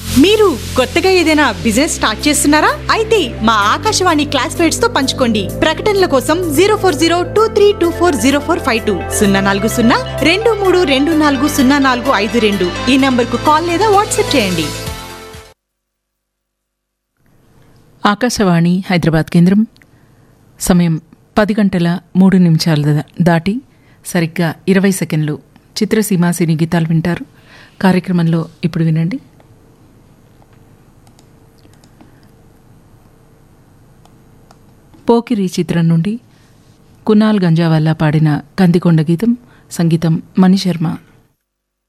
మీరు కొత్తగా ఏదైనా బిజినెస్ స్టార్ట్ చేస్తున్నారా అయితే మా ఆకాశవాణి క్లాస్మేట్స్ తో పంచుకోండి ప్రకటనల కోసం zero four zero two three two four zero four five two సున్నా నాలుగు సున్నా రెండు మూడు రెండు నాలుగు సున్నా నాలుగు ఐదు రెండు ఈ నంబర్ కు కాల్ లేదా వాట్సాప్ చేయండి ఆకాశవాణి హైదరాబాద్ కేంద్రం సమయం పది గంటల మూడు నిమిషాలు దా- దాటి సరిగ్గా ఇరవై సెకండ్లు చిత్రసీమ సినీ గీతాలు వింటారు కార్యక్రమంలో ఇప్పుడు వినండి పోకిరి చిత్రం నుండి కునాల్ గంజావల్లా పాడిన కందికొండ గీతం సంగీతం మణిశర్మ